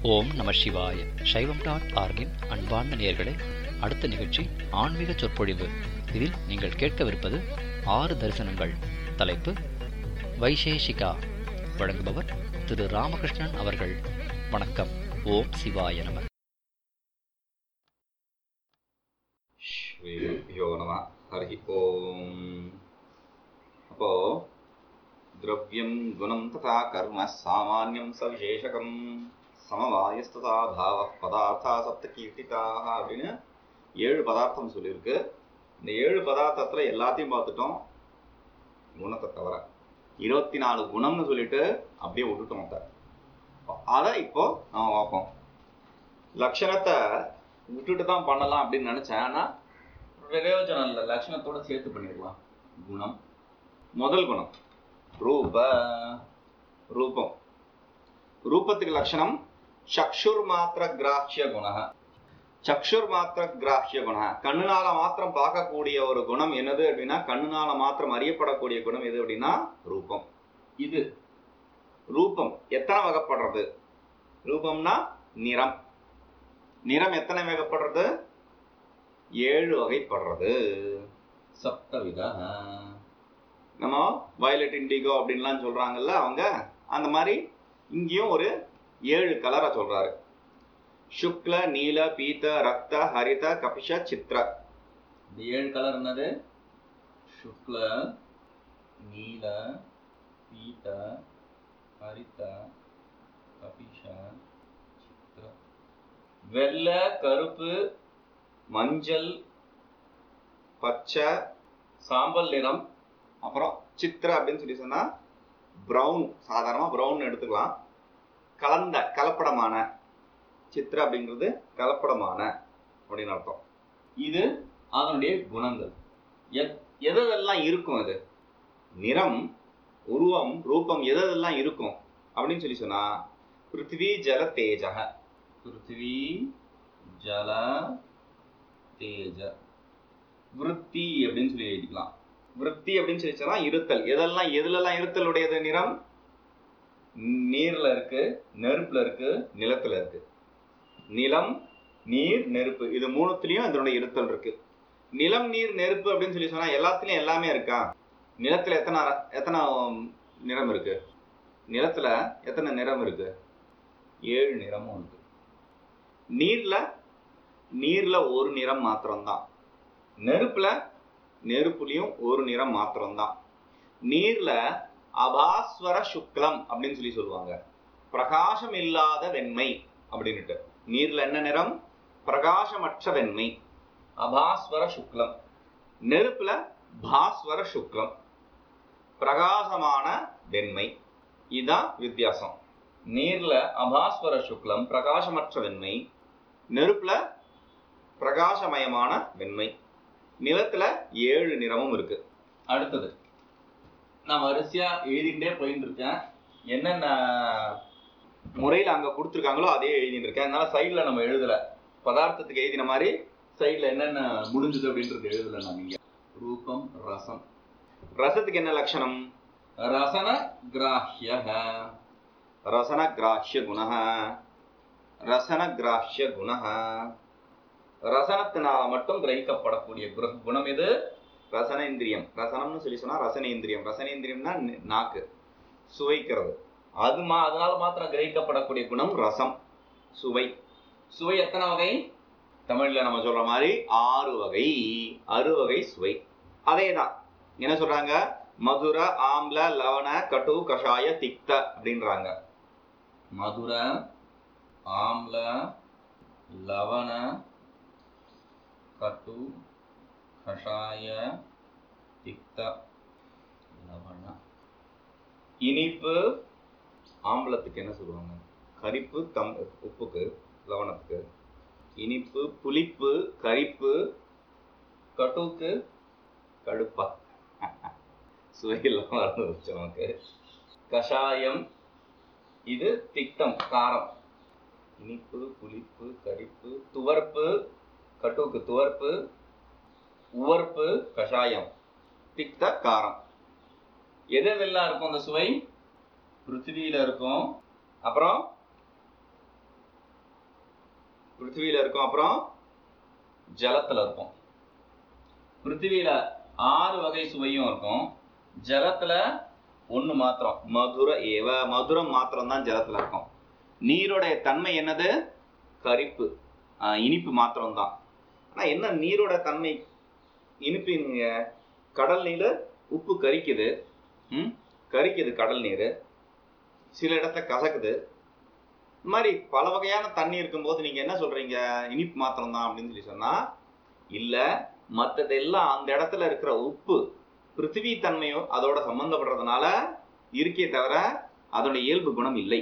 ஓம் நம சிவாய சைவம் டாட் ஆர்கின் அன்பார்ந்த நேயர்களே அடுத்த நிகழ்ச்சி ஆன்மீக சொற்பொழிவு இதில் நீங்கள் கேட்கவிருப்பது ஆறு தரிசனங்கள் தலைப்பு வைசேஷிகா வழங்குபவர் திரு ராமகிருஷ்ணன் அவர்கள் வணக்கம் ஓம் சிவாய நம ஸ்ரீகுருப்பியோ நம ஹரி ஓம் அப்போ திரவியம் குணம் ததா கர்ம சாமானியம் சவிசேஷகம் சமவாயஸ்ததா பாவ பதார்த்தா சப்த கீர்த்திதாக அப்படின்னு ஏழு பதார்த்தம் சொல்லியிருக்கு இந்த ஏழு பதார்த்தத்தில் எல்லாத்தையும் பார்த்துட்டோம் குணத்தை தவிர இருபத்தி நாலு குணம்னு சொல்லிட்டு அப்படியே விட்டுட்டோம் அதை அதை இப்போ நம்ம பார்ப்போம் லட்சணத்தை விட்டுட்டு தான் பண்ணலாம் அப்படின்னு நினைச்சேன் ஆனா பிரயோஜனம் இல்லை லட்சணத்தோட சேர்த்து பண்ணிடலாம் குணம் முதல் குணம் ரூப ரூபம் ரூபத்துக்கு லட்சணம் சக்ஷுர் மாத்திர கிராஹ்ய குண சக்ஷுர் மாத்திர கிராஹ்ய குண கண்ணுனால மாத்திரம் பார்க்கக்கூடிய ஒரு குணம் என்னது அப்படின்னா கண்ணுனால மாத்திரம் அறியப்படக்கூடிய குணம் எது அப்படின்னா ரூபம் இது ரூபம் எத்தனை வகைப்படுறது ரூபம்னா நிறம் நிறம் எத்தனை வகைப்படுறது ஏழு வகைப்படுறது சப்தவித நம்ம வயலட் இண்டிகோ அப்படின்லாம் சொல்றாங்கல்ல அவங்க அந்த மாதிரி இங்கேயும் ஒரு ஏழு கலரை சொல்றாரு சுக்ல நீல பீத்த ரக்த ஹரித கபிஷ சித்ர இந்த ஏழு கலர் என்னது சுக்ல நீல பீத்த ஹரித கபிஷ சித்ர வெள்ளை கருப்பு மஞ்சள் பச்சை சாம்பல் நிறம் அப்புறம் சித்திர அப்படின்னு சொல்லி சொன்னா ப்ரௌன் சாதாரணமாக ப்ரௌன் எடுத்துக்கலாம் கலந்த கலப்படமான சித்திர அப்படிங்கிறது கலப்படமான அப்படின்னு அர்த்தம் இது அதனுடைய குணங்கள் எத் எதெல்லாம் இருக்கும் அது நிறம் உருவம் ரூபம் எதெல்லாம் இருக்கும் அப்படின்னு சொல்லி சொன்னா பிருத்திவி ஜல தேஜக பிருத்திவி ஜல தேஜ விருத்தி அப்படின்னு சொல்லி எழுதிக்கலாம் விருத்தி அப்படின்னு சொல்லி சொன்னா இருத்தல் எதெல்லாம் எதுலெல்லாம் இருத்தல் உடையது நிறம் நீர்ல இருக்கு நெருப்புல இருக்கு நிலத்துல இருக்கு நிலம் நீர் நெருப்பு இது மூணுத்துலயும் இதனுடைய இருத்தல் இருக்கு நிலம் நீர் நெருப்பு அப்படின்னு சொல்லி சொன்னா எல்லாத்துலயும் எல்லாமே இருக்கா நிலத்துல எத்தனை எத்தனை நிறம் இருக்கு நிலத்துல எத்தனை நிறம் இருக்கு ஏழு நிறமும் இருக்கு நீர்ல நீர்ல ஒரு நிறம் மாத்திரம்தான் நெருப்புல நெருப்புலையும் ஒரு நிறம் மாத்திரம்தான் நீர்ல அபாஸ்வர சுக்லம் அப்படின்னு சொல்லி சொல்லுவாங்க பிரகாசம் இல்லாத வெண்மை அப்படின்னுட்டு நீர்ல என்ன நிறம் பிரகாசமற்ற வெண்மை அபாஸ்வர சுக்லம் நெருப்புல பாஸ்வர சுக்லம் பிரகாசமான வெண்மை இதுதான் வித்தியாசம் நீர்ல அபாஸ்வர சுக்லம் பிரகாசமற்ற வெண்மை நெருப்புல பிரகாசமயமான வெண்மை நிலத்துல ஏழு நிறமும் இருக்கு அடுத்தது நான் வரிசையா எழுதிட்டே போயிட்டு இருக்கேன் என்னென்ன முறையில் அங்க கொடுத்துருக்காங்களோ அதே எழுதிட்டு இருக்கேன் அதனால சைட்ல நம்ம எழுதல பதார்த்தத்துக்கு எழுதின மாதிரி சைட்ல என்னென்ன முடிஞ்சது அப்படின்றது எழுதல நான் இங்க ரூபம் ரசம் ரசத்துக்கு என்ன லட்சணம் ரசன கிராஹ்ய ரசன கிராஹ்ய குண ரசன கிராஹ்ய குண ரசனத்தினால மட்டும் கிரகிக்கப்படக்கூடிய குணம் எது ரசனேந்திரியம் ரசனம்னு சொல்லி சொன்னா ரசனேந்திரியம் ரசனேந்திரியம்னா நாக்கு சுவைக்கிறது அது மா அதனால மாத்திரம் கிரகிக்கப்படக்கூடிய குணம் ரசம் சுவை சுவை எத்தனை வகை தமிழ்ல நம்ம சொல்ற மாதிரி ஆறு வகை அறுவகை சுவை அதே தான் என்ன சொல்றாங்க மதுர ஆம்ல லவண கட்டு கஷாய திக்த அப்படின்றாங்க மதுர ஆம்ல லவண கட்டு கஷாய திக்த லவண இனிப்பு ஆம்பளத்துக்கு என்ன சொல்லுவாங்க கரிப்பு தம் உப்புக்கு லவணத்துக்கு இனிப்பு புளிப்பு கரிப்பு கட்டுக்கு கடுப்பா சுவையெல்லாம் மறந்து வச்சு நமக்கு கஷாயம் இது திக்தம் காரம் இனிப்பு புளிப்பு கரிப்பு துவர்ப்பு கட்டுக்கு துவர்ப்பு உவர்ப்பு கஷாயம் திக்த காரம் எது எதெல்லாம் இருக்கும் அந்த சுவை பிருத்திவியில இருக்கும் அப்புறம் பிருத்திவியில இருக்கும் அப்புறம் ஜலத்துல இருக்கும் பிருத்திவியில ஆறு வகை சுவையும் இருக்கும் ஜலத்துல ஒண்ணு மாத்திரம் மதுர ஏவ மதுரம் மாத்திரம் தான் ஜலத்துல இருக்கும் நீரோடைய தன்மை என்னது கரிப்பு ஆஹ் இனிப்பு மாத்திரம் தான் ஆனா என்ன நீரோட தன்மை இனிப்புங்க கடல் நீர் உப்பு கரிக்குது ம் கரிக்குது கடல் நீர் சில இடத்த கசக்குது இந்த மாதிரி பல வகையான தண்ணி இருக்கும்போது நீங்க என்ன சொல்றீங்க இனிப்பு மாத்திரம் தான் அப்படின்னு சொல்லி சொன்னா இல்ல மத்ததெல்லாம் அந்த இடத்துல இருக்கிற உப்பு பிருத்திவி தன்மையோ அதோட சம்பந்தப்படுறதுனால இருக்கே தவிர அதோட இயல்பு குணம் இல்லை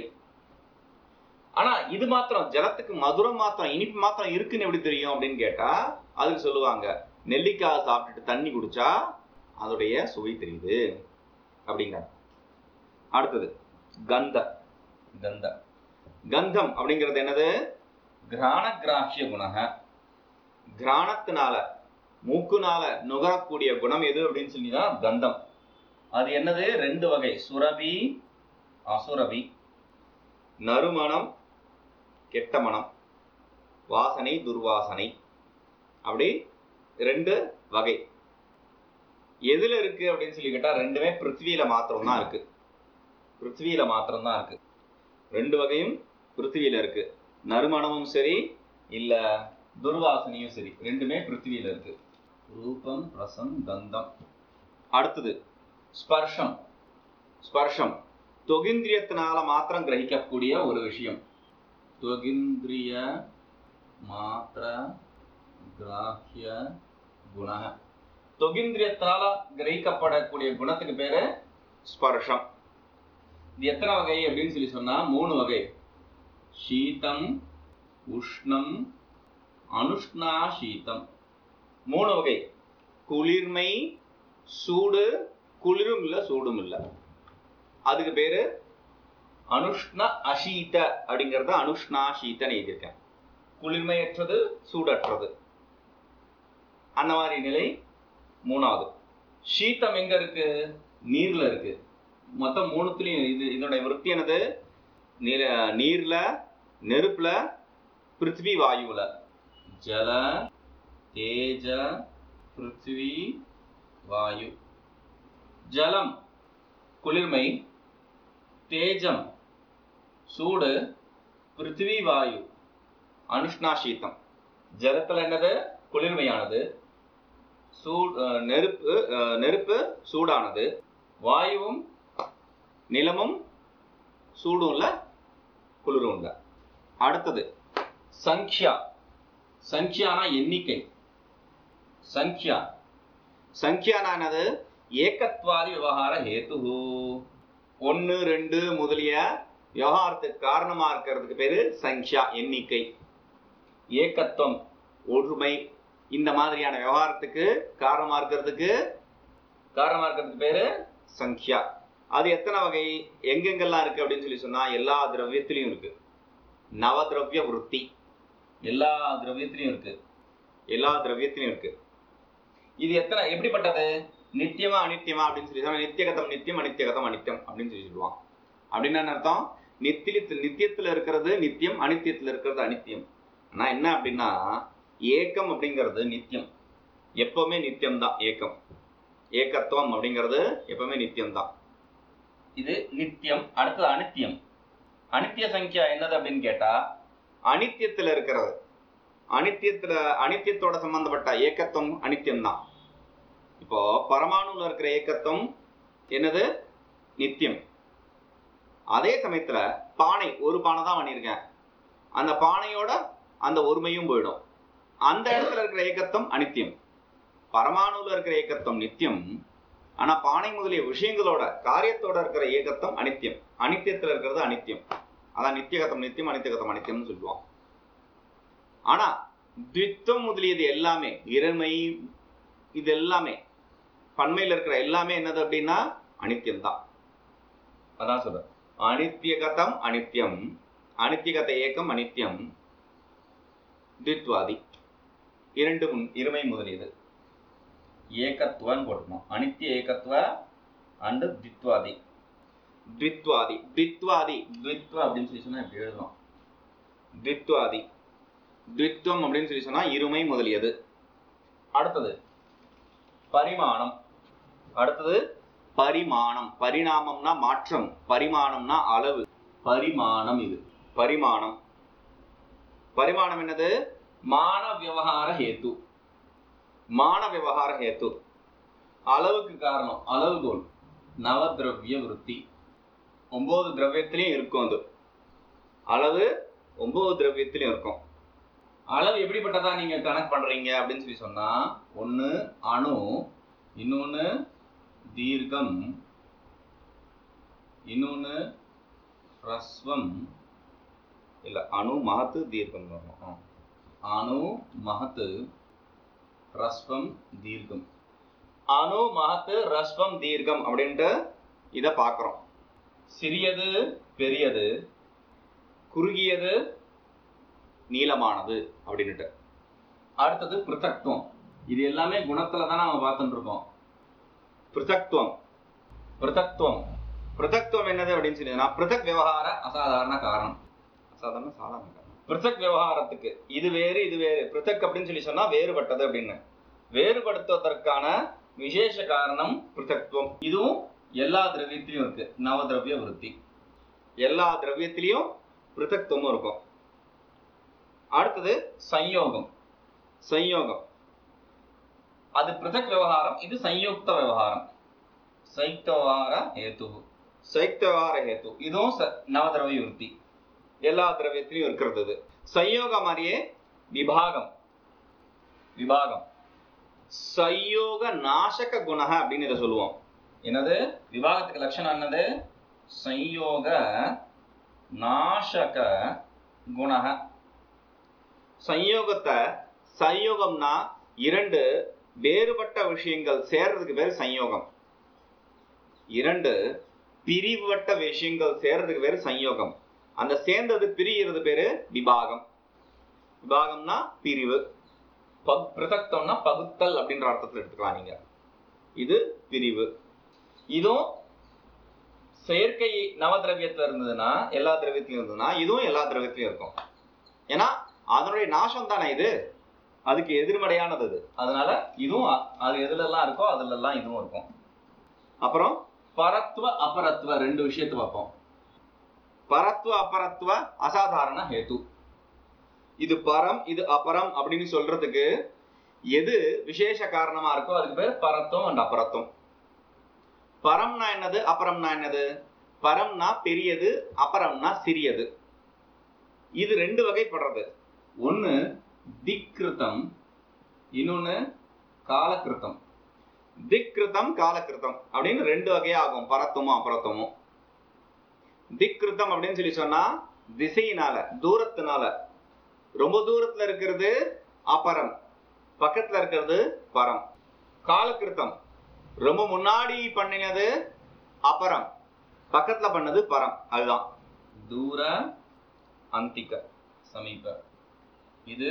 ஆனா இது மாத்திரம் ஜலத்துக்கு மதுரம் மாத்திரம் இனிப்பு மாத்திரம் இருக்குன்னு எப்படி தெரியும் அப்படின்னு கேட்டா அதுக்கு சொல்லுவாங்க நெல்லிக்காய் சாப்பிட்டுட்டு தண்ணி குடிச்சா அதோடைய சுவை தெரியுது அப்படிங்க அடுத்தது கந்த கந்த கந்தம் அப்படிங்கிறது என்னது கிராண கிராஹ்ய குணக கிராணத்தினால மூக்குனால நுகரக்கூடிய குணம் எது அப்படின்னு சொன்னீங்கன்னா கந்தம் அது என்னது ரெண்டு வகை சுரபி அசுரபி நறுமணம் கெட்ட மனம் வாசனை துர்வாசனை அப்படி ரெண்டு வகை எதுல இருக்கு அப்படின்னு சொல்லி கேட்டா ரெண்டுமே பிருத்திவியில மாத்திரம் தான் இருக்கு பிருத்திவியில மாத்திரம் தான் இருக்கு ரெண்டு வகையும் பிருத்திவியில இருக்கு நறுமணமும் சரி இல்ல துர்வாசனையும் சரி ரெண்டுமே பிருத்திவியில இருக்கு ரூபம் ரசம் கந்தம் அடுத்தது ஸ்பர்ஷம் ஸ்பர்ஷம் தொகிந்திரியத்தினால மாத்திரம் கிரகிக்கக்கூடிய ஒரு விஷயம் தொகிந்திரிய மாத்திர கிராஹ்ய குண தொகிந்திரியத்தினால கிரகிக்கப்படக்கூடிய குணத்துக்கு பேரு ஸ்பர்ஷம் இது எத்தனை வகை அப்படின்னு சொல்லி சொன்னா மூணு வகை சீதம் உஷ்ணம் அனுஷ்ணா சீதம் மூணு வகை குளிர்மை சூடு குளிரும் இல்ல சூடும் இல்ல அதுக்கு பேரு அனுஷ்ண அசீத அப்படிங்கறத அனுஷ்ணா சீதன்னு எழுதியிருக்கேன் குளிர்மையற்றது சூடற்றது அந்த மாதிரி நிலை மூணாவது சீத்தம் எங்க இருக்கு நீர்ல இருக்கு மொத்தம் மூணுத்துலயும் இது இதனுடைய விருத்தி என்னது நீல நீர்ல நெருப்புல பிருத்திவி வாயுல ஜல தேஜ பிருத்திவி வாயு ஜலம் குளிர்மை தேஜம் சூடு பிருத்திவி வாயு அனுஷ்ணா சீத்தம் ஜலத்துல என்னது குளிர்மையானது சூ- அஹ் நெருப்பு அஹ் நெருப்பு சூடானது வாயுவும் நிலமும் சூடும் இல்ல குளிரும் இல்ல அடுத்தது சங்க்யா சங்க்யானா எண்ணிக்கை சங்க்யா சங்க்யானா என்னது ஏகத்வாதி விவகார ஹேத்து ஒன்னு ரெண்டு முதலிய விவகாரத்துக்கு காரணமா இருக்கிறதுக்கு பேரு சங்க்யா எண்ணிக்கை ஏகத்துவம் ஒற்றுமை இந்த மாதிரியான விவகாரத்துக்கு காரணமா இருக்கிறதுக்கு காரணமா இருக்கிறதுக்கு பேரு சங்க்யா அது எத்தனை வகை எங்கெங்கெல்லாம் இருக்கு அப்படின்னு சொல்லி சொன்னா எல்லா திரவியத்திலையும் இருக்கு நவதிரவிய விருத்தி எல்லா திரவியத்திலையும் இருக்கு எல்லா திரவியத்திலையும் இருக்கு இது எத்தனை எப்படிப்பட்டது நித்தியமா அனித்தியமா அப்படின்னு சொல்லி சொன்னா நித்தியகதம் நித்தியம் அனித்தியகதம் அனித்தியம் அப்படின்னு சொல்லி சொல்லுவான் அப்படின்னு என்ன அர்த்தம் நித்தியத்தில் நித்தியத்துல இருக்கிறது நித்தியம் அனித்தியத்துல இருக்கிறது அனித்தியம் ஆனா என்ன அப்படின்னா ஏக்கம் அப்படிங்கிறது நித்தியம் எப்பவுமே நித்தியம் தான் ஏக்கம் ஏக்கத்துவம் அப்படிங்கிறது எப்பவுமே நித்தியம் தான் இது நித்தியம் அடுத்தது அனித்தியம் அனித்திய சங்கியா என்னது அப்படின்னு கேட்டா அனித்தியத்துல இருக்கிறது அனித்தியத்துல அனித்தியத்தோட சம்பந்தப்பட்ட ஏக்கத்துவம் அனித்தியம் தான் இப்போ பரமாணுல இருக்கிற ஏக்கத்துவம் என்னது நித்தியம் அதே சமயத்துல பானை ஒரு பானை தான் பண்ணியிருக்கேன் அந்த பானையோட அந்த ஒருமையும் போயிடும் அந்த இடத்துல இருக்கிற ஏக்கத்துவம் அனித்தியம் பரமாணுல இருக்கிற ஏக்கத்துவம் நித்தியம் ஆனா பானை முதலிய விஷயங்களோட காரியத்தோட இருக்கிற ஏகத்தம் அனித்தியம் அனித்தியத்துல இருக்கிறது அனித்தியம் அதான் நித்தியகத்தம் நித்தியம் அனித்தியகத்தம் அனித்தியம்னு சொல்லுவான் ஆனா துவித்தம் முதலியது எல்லாமே இறைமை இது எல்லாமே பண்மையில இருக்கிற எல்லாமே என்னது அப்படின்னா அனித்தியம் தான் அதான் சொல்ற அனித்தியகதம் அனித்தியம் அனித்தியகத ஏக்கம் அனித்தியம் தித்வாதி இரண்டு முன் இருமை முதலியது ஏகத்துவன்னு போட்டுக்கணும் அனித்திய ஏகத்துவ அண்டு தித்வாதி த்வித்வாதி த்வித்வாதி த்வித்வ அப்படின்னு சொல்லி சொன்னா இப்படி எழுதணும் த்வித்வாதி த்வித்வம் அப்படின்னு சொல்லி சொன்னா இருமை முதலியது அடுத்தது பரிமாணம் அடுத்தது பரிமாணம் பரிணாமம்னா மாற்றம் பரிமாணம்னா அளவு பரிமாணம் இது பரிமாணம் பரிமாணம் என்னது மான விவகார ஹேத்து மான விவகார ஹேத்து அளவுக்கு காரணம் அளவுகோல் நவதிரவிய விருத்தி ஒன்பது திரவியத்திலையும் இருக்கும் அது அளவு ஒன்பது திரவியத்திலையும் இருக்கும் அளவு எப்படிப்பட்டதா நீங்க கணக்கு பண்றீங்க அப்படின்னு சொல்லி சொன்னா ஒண்ணு அணு இன்னொன்னு தீர்க்கம் இன்னொன்னு ரஸ்வம் இல்ல அணு மகத்து தீர்க்கம் வரும் ஆ. அணு மகத்து ரஸ்வம் தீர்க்கம் அணு மகத்து ரஸ்வம் தீர்க்கம் அப்படின்ட்டு இத பார்க்கிறோம் சிறியது பெரியது குறுகியது நீளமானது அப்படின்னுட்டு அடுத்தது பிருத்தக்துவம் இது எல்லாமே குணத்துல தான் நாம பார்த்துட்டு இருக்கோம் பிருத்தக்துவம் பிருத்தக்துவம் பிருத்தக்துவம் என்னது அப்படின்னு சொன்னீங்கன்னா பிருத்தக் விவகார அசாதாரண காரணம் அசாதாரண சாதாரண காரணம் பிருத்தக் விவகாரத்துக்கு இது வேறு இது வேறு பிருத்தக் அப்படின்னு சொல்லி சொன்னா வேறுபட்டது அப்படின்னு வேறுபடுத்துவதற்கான விசேஷ காரணம் பிருத்தக்துவம் இதுவும் எல்லா திரவியத்திலையும் இருக்கு நவதிரவிய விருத்தி எல்லா திரவியத்திலையும் பிருத்தக்துவமும் இருக்கும் அடுத்தது சம்யோகம் சம்யோகம் அது பிருத்தக் விவகாரம் இது சம்யுக்த விவகாரம் சைக்த விவகார ஹேத்து சைக்த விவகார ஹேத்து இதுவும் ச- நவதிரவிய விருத்தி எல்லா திரவியத்திலையும் இருக்கிறது இது சம்யோகம் மாதிரியே விபாகம் விபாகம் சயோக நாசக குணக அப்படின்னு இதை சொல்லுவோம் என்னது விபாகத்துக்கு லட்சணம் என்னது சம்யோக நாசக குணக சம்யோகத்தை சம்யோகம்னா இரண்டு வேறுபட்ட விஷயங்கள் சேர்றதுக்கு பேர் சம்யோகம் இரண்டு பிரிவுபட்ட விஷயங்கள் சேர்றதுக்கு பேர் சம்யோகம் அந்த சேர்ந்தது பிரிகிறது பேரு விபாகம் விபாகம்னா பிரிவு பக் பிருதக்தம்னா பகுத்தல் அப்படின்ற அர்த்தத்துல எடுத்துக்கலாம் நீங்க இது பிரிவு இதுவும் செயற்கை நவதிரவியத்துல இருந்ததுன்னா எல்லா திரவியத்திலும் இருந்ததுன்னா இதுவும் எல்லா திரவியத்திலும் இருக்கும் ஏன்னா அதனுடைய நாசம் தானே இது அதுக்கு எதிர்மறையானது அது அதனால இதுவும் அ- அது எதுல எல்லாம் இருக்கோ அதுல எல்லாம் இதுவும் இருக்கும் அப்புறம் பரத்துவ அபரத்துவ ரெண்டு விஷயத்தை பார்ப்போம் பரத்துவ அபரத்துவ அசாதாரண ஹேத்து இது பரம் இது அபரம் அப்படின்னு சொல்றதுக்கு எது விசேஷ காரணமா இருக்கோ அதுக்கு பேர் பரத்துவம் அண்ட் அபரத்துவம் பரம்னா என்னது அபரம்னா என்னது பரம்னா பெரியது அபரம்னா சிறியது இது ரெண்டு வகைப்படுறது ஒண்ணு திக்ருதம் இன்னொன்னு காலக்கிருத்தம் திக்ருதம் காலக்கிருத்தம் அப்படின்னு ரெண்டு வகையாகும் பரத்துவமும் அபரத்துவமும் திக்ருதம் அப்படின்னு சொல்லி சொன்னா திசையினால தூரத்தினால ரொம்ப தூரத்துல இருக்கிறது அபரம் பக்கத்துல இருக்கிறது பரம் காலக்கிருத்தம் ரொம்ப முன்னாடி பண்ணினது அபரம் பக்கத்துல பண்ணது பரம் அதுதான் தூர அந்திக சமீப இது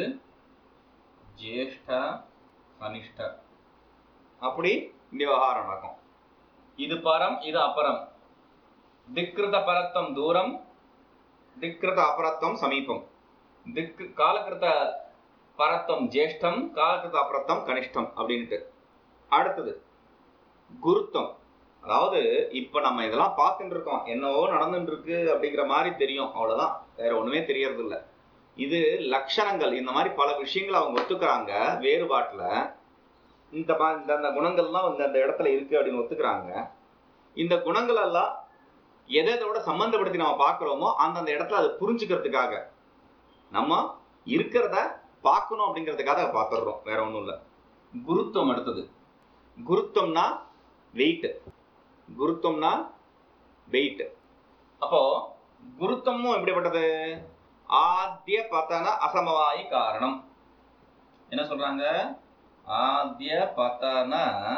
ஜேஷ்ட கனிஷ்ட அப்படி இந்த விவகாரம் நடக்கும் இது பரம் இது அபரம் திக்ருத பரத்தம் தூரம் திக்ருத அபரத்தம் சமீபம் திக் காலகிருத்த பரத்தம் ஜேஷ்டம் காலகிருத்த அபரத்தம் கனிஷ்டம் அப்படின்ட்டு அடுத்தது குருத்தம் அதாவது இப்ப நம்ம இதெல்லாம் பார்த்துட்டு இருக்கோம் என்னவோ நடந்துட்டு இருக்கு அப்படிங்கிற மாதிரி தெரியும் அவ்வளவுதான் வேற ஒண்ணுமே தெரியறது இல்ல இது லட்சணங்கள் இந்த மாதிரி பல விஷயங்களை அவங்க ஒத்துக்கிறாங்க வேறுபாட்டுல இந்த மா- இந்த இந்த குணங்கள்லாம் இந்த இந்த இடத்துல இருக்கு அப்படின்னு ஒத்துக்கிறாங்க இந்த குணங்கள் எல்லாம் எதை எதோட சம்பந்தப்படுத்தி நம்ம பார்க்கிறோமோ அந்தந்த இடத்துல அதை புரிஞ்சுக்கிறதுக்காக நம்ம இருக்கிறத பார்க்கணும் அப்படிங்கிறதுக்காக அதை பார்த்துடுறோம் வேற ஒண்ணும் இல்ல குருத்துவம் அடுத்தது குருத்துவம்னா வெயிட் குருத்துவம்னா வெயிட் அப்போ குருத்தமும் எப்படிப்பட்டது ஆத்திய பதன அசமவாயி காரணம் என்ன சொல்றாங்க ஆத்திய பதன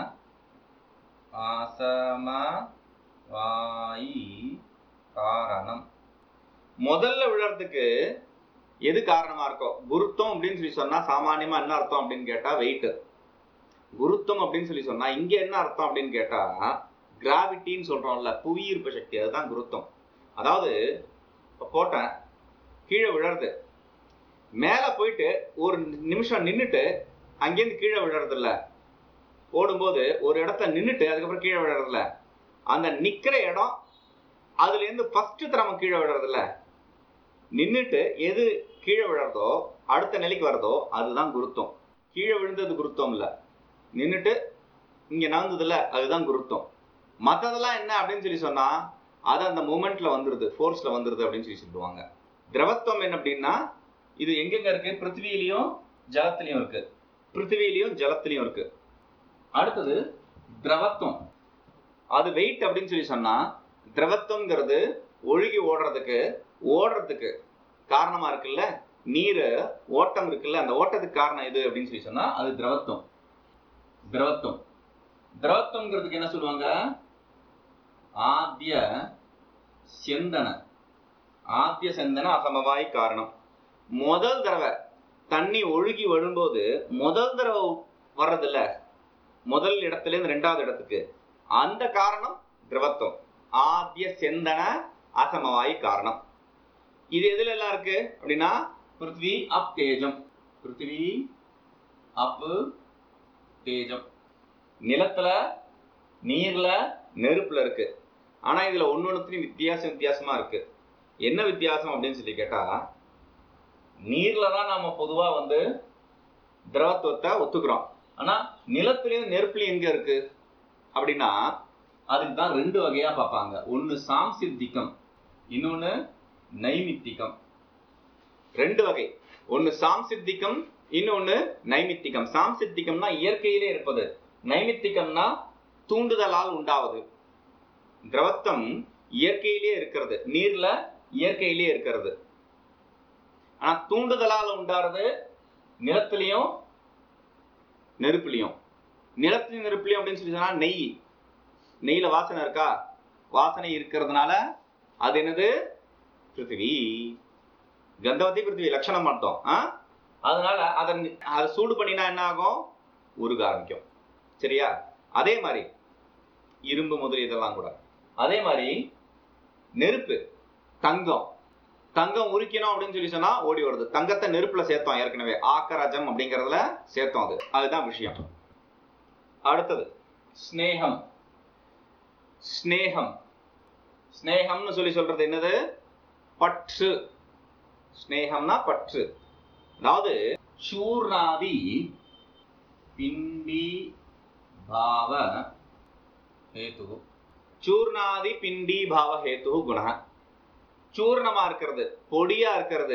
அசமவாயி காரணம் முதல்ல விழறதுக்கு எது காரணமா இருக்கும் குருத்தம் அப்படின்னு சொல்லி சொன்னா சாமானியமா என்ன அர்த்தம் அப்படின்னு கேட்டா வெயிட் குருத்தம் அப்படின்னு சொல்லி சொன்னா இங்க என்ன அர்த்தம் அப்படின்னு கேட்டா கிராவிட்டின்னு சொல்றோம்ல புவியீர்ப்பு சக்தி அதுதான் குருத்தம் அதாவது இப்ப போட்டேன் கீழே விழறது மேல போயிட்டு ஒரு நிமிஷம் நின்னுட்டு அங்கேருந்து கீழே விழுறது இல்ல ஓடும்போது ஒரு இடத்துல நின்னுட்டு அதுக்கப்புறம் கீழே விழுறது இல்ல அந்த நிக்கிற இடம் அதுல இருந்து ஃபர்ஸ்ட் திரமம் கீழே விழுறது இல்ல நின்னுட்டு எது கீழே விழுறதோ அடுத்த நிலைக்கு வரதோ அதுதான் குருத்தம் கீழே விழுந்தது குருத்தம் இல்ல நின்னுட்டு இங்க நகர்ந்ததுல அதுதான் குருத்தம் மத்ததெல்லாம் என்ன அப்படின்னு சொல்லி சொன்னா அது அந்த மூமெண்ட்ல வந்துருது ஃபோர்ஸ்ல வந்துருது அப்படின்னு சொல்லி சொல்லுவாங்க திரவத்துவம் என்ன அப்படின்னா இது எங்கெங்க இருக்கு பிருத்திவியிலையும் ஜலத்திலையும் இருக்கு பிருத்திவியிலையும் ஜலத்திலையும் இருக்கு அடுத்தது திரவத்துவம் அது வெயிட் அப்படின்னு சொல்லி சொன்னா திரவத்துவங்கிறது ஒழுகி ஓடுறதுக்கு ஓடுறதுக்கு காரணமா இருக்குல்ல நீர் ஓட்டம் இருக்குல்ல அந்த ஓட்டத்துக்கு காரணம் எது அப்படின்னு சொல்லி சொன்னா அது திரவத்துவம் திரவத்துவம் திரவத்துவங்கிறதுக்கு என்ன சொல்லுவாங்க ஆத்திய செந்தன ஆத்திய செந்தன அசமவாய் காரணம் முதல் தடவை தண்ணி ஒழுகி வரும்போது முதல் தடவை வர்றதில்ல முதல் இடத்துல இருந்து ரெண்டாவது இடத்துக்கு அந்த காரணம் திரவத்துவம் ஆத்திய செந்தன அசமவாய் காரணம் இது எதுல எல்லாம் இருக்கு அப்படின்னா பிருத்வி அப் தேஜம் பிருத்வி அப் தேஜம் நிலத்துல நீர்ல நெருப்புல இருக்கு ஆனா இதுல ஒன்னொன்னுத்தையும் வித்தியாசம் வித்தியாசமா இருக்கு என்ன வித்தியாசம் அப்படின்னு சொல்லி கேட்டா நீர்ல தான் நாம பொதுவா வந்து திரவத்துவத்தை ஒத்துக்கிறோம் ஆனா நிலத்திலயும் நெருப்புலயும் எங்க இருக்கு அப்படின்னா அதுக்கு தான் ரெண்டு வகையா பார்ப்பாங்க ஒன்னு சாம்சித்திகம் இன்னொன்னு நைமித்திகம் ரெண்டு வகை ஒன்னு சாம்சித்திகம் இன்னொன்னு நைமித்திகம் சாம்சித்திகம்னா இயற்கையிலே இருப்பது நைமித்திகம்னா தூண்டுதலால் உண்டாவது திரவத்தம் இயற்கையிலே இருக்கிறது நீர்ல இயற்கையிலே இருக்கிறது ஆனா தூண்டுதலால் உண்டாறது நிலத்திலையும் நெருப்புலையும் நிலத்திலையும் நெருப்புலையும் அப்படின்னு சொல்லி சொன்னா நெய் நெய்ல வாசனை இருக்கா வாசனை இருக்கிறதுனால அது என்னது பிருத்திவி கந்தவதி பிருத்திவி லட்சணம் மட்டும் ஆ? அதனால அதை அதை சூடு பண்ணினா என்ன ஆகும் உருக ஆரம்பிக்கும் சரியா அதே மாதிரி இரும்பு முதல் இதெல்லாம் கூட அதே மாதிரி நெருப்பு தங்கம் தங்கம் உரிக்கணும் அப்படின்னு சொல்லி சொன்னா ஓடி வருது தங்கத்தை நெருப்புல சேர்த்தோம் ஏற்கனவே ஆக்கராஜம் அப்படிங்கறதுல சேர்த்தோம் அது அதுதான் விஷயம் அடுத்தது ஸ்னேகம் ஸ்னேகம் ஸ்னேகம்னு சொல்லி சொல்றது என்னது பற்று ஸ்னேகம்னா பற்று அதாவது சூர்ணாதி பிண்டி பாவ ஹேது சூர்ணாதி பிண்டி பாவ ஹேத்து குண சூர்ணமா இருக்கிறது பொடியா இருக்கிறது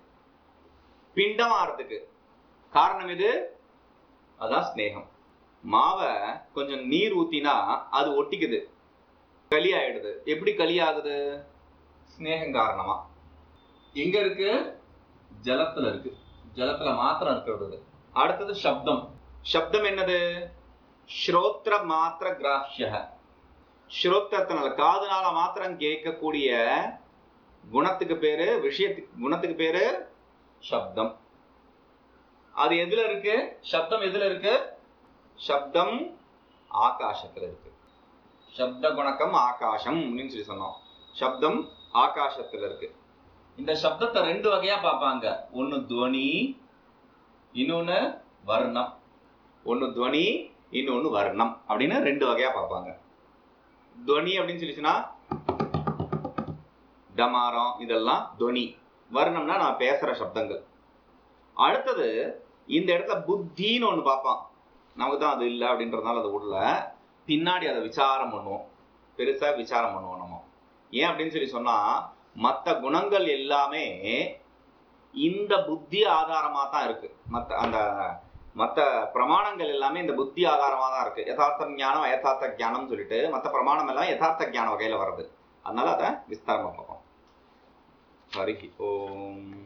பிண்டமா இருக்கிறதுக்கு காரணம் இது அதான் ஸ்னேகம் மாவை கொஞ்சம் நீர் ஊத்தினா அது ஒட்டிக்குது களி ஆயிடுது எப்படி களி ஆகுது ஸ்னேகம் காரணமா எங்க இருக்கு ஜலத்துல இருக்கு ஜலத்துல மாத்திரம் இருக்கிறது இது. அடுத்தது சப்தம் சப்தம் என்னது ஸ்ரோத்ர மாத்திர கிராஹ்ய ஸ்ரோத்திரத்தினால காதுனால மாத்திரம் கேட்கக்கூடிய குணத்துக்கு பேரு விஷயத்துக்கு குணத்துக்கு பேரு சப்தம் அது எதுல இருக்கு சப்தம் எதுல இருக்கு சப்தம் ஆகாசத்துல இருக்கு சப்த குணக்கம் ஆகாசம் அப்படின்னு சொல்லி சொன்னோம் சப்தம் ஆகாசத்துல இருக்கு இந்த சப்தத்தை ரெண்டு வகையா பார்ப்பாங்க ஒன்னு துவனி இன்னொன்னு வர்ணம் ஒன்னு துவனி இன்னொன்னு வர்ணம் அப்படின்னு ரெண்டு வகையா பார்ப்பாங்க துவனி அப்படின்னு சொல்லிச்சுன்னா டமாரம் இதெல்லாம் துவனி வர்ணம்னா நான் பேசுற சப்தங்கள் அடுத்தது இந்த இடத்துல புத்தின்னு ஒண்ணு பார்ப்பான் நமக்கு தான் அது இல்லை அப்படின்றதுனால அது விடல பின்னாடி அதை விசாரம் பண்ணுவோம் பெருசா விசாரம் பண்ணுவோம் நம்ம ஏன் அப்படின்னு சொல்லி சொன்னா மற்ற குணங்கள் எல்லாமே இந்த புத்தி ஆதாரமா தான் இருக்கு மற்ற அந்த மற்ற பிரமாணங்கள் எல்லாமே இந்த புத்தி ஆதாரமா தான் இருக்கு யதார்த்த ஞானம் யதார்த்த ஞானம் சொல்லிட்டு மற்ற பிரமாணம் எல்லாம் யதார்த்த ஞான வகையில வருது அதனால அதை விஸ்தாரமா பார்ப்போம் ஹரி ஓம்